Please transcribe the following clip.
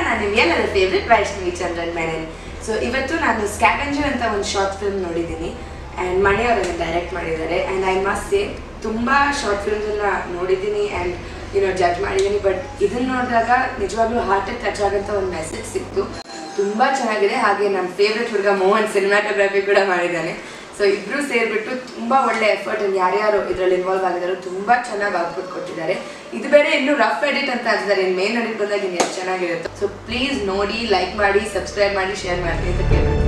ನಾನು ನಿಮ್ಗೆ ಎಲ್ಲರ ಫೇವ್ರೆಟ್ ವೈಷ್ಣವಿ ಚಂದ್ರನ್ ಮೇನನ್ ಸೊ ಇವತ್ತು ನಾನು ಸ್ಕ್ಯಾವೆಂಜರ್ ಅಂತ ಒಂದು ಶಾರ್ಟ್ ಫಿಲ್ಮ್ ನೋಡಿದ್ದೀನಿ ಆ್ಯಂಡ್ ಮಣಿಯವರನ್ನು ಡೈರೆಕ್ಟ್ ಮಾಡಿದ್ದಾರೆ ಆ್ಯಂಡ್ ಐ ಮಸ್ಟ್ ಸೇ ತುಂಬ ಶಾರ್ಟ್ ಫಿಲ್ಮ್ಸನ್ನ ನೋಡಿದ್ದೀನಿ ಆ್ಯಂಡ್ ಏನೋ ಜಡ್ಜ್ ಮಾಡಿದ್ದೀನಿ ಬಟ್ ಇದನ್ನ ನೋಡಿದಾಗ ನಿಜವಾಗ್ಲೂ ಹಾರ್ಟಿಗೆ ಟಚ್ ಆಗೋಂಥ ಒಂದು ಮೆಸೇಜ್ ಸಿಕ್ತು ತುಂಬ ಚೆನ್ನಾಗಿದೆ ಹಾಗೆ ನನ್ನ ಫೇವ್ರೆಟ್ ಹುಡುಗ ಮೋಹನ್ ಸಿನಿಮಾಟೋಗ್ರಫಿ ಕೂಡ ಮಾಡಿದ್ದಾನೆ ಸೊ ಇಬ್ರು ಸೇರಿಬಿಟ್ಟು ತುಂಬ ಒಳ್ಳೆ ಎಫರ್ಟ್ ಯಾರ್ಯಾರು ಇದರಲ್ಲಿ ಇನ್ವಾಲ್ವ್ ಆಗಿದ್ದಾರೋ ತುಂಬ ಚೆನ್ನಾಗಿ ಔಟ್ಪುಟ್ ಕೊಟ್ಟಿದ್ದಾರೆ ಇದು ಬೇರೆ ಇನ್ನು ರಫ್ ಎಡಿಟ್ ಅಂತ ಅಂತಿದ್ದಾರೆ ಇನ್ನು ಮೇನ್ ಎಡಿಟ್ ಬಂದಾಗ ಇನ್ನು ಎಷ್ಟು ಚೆನ್ನಾಗಿರುತ್ತೆ ಸೊ ಪ್ಲೀಸ್ ನೋಡಿ ಲೈಕ್ ಮಾಡಿ ಸಬ್ಸ್ಕ್ರೈಬ್ ಮಾಡಿ ಶೇರ್ ಮಾಡಿ ಅಂತ ಕೇಳ್ತೀನಿ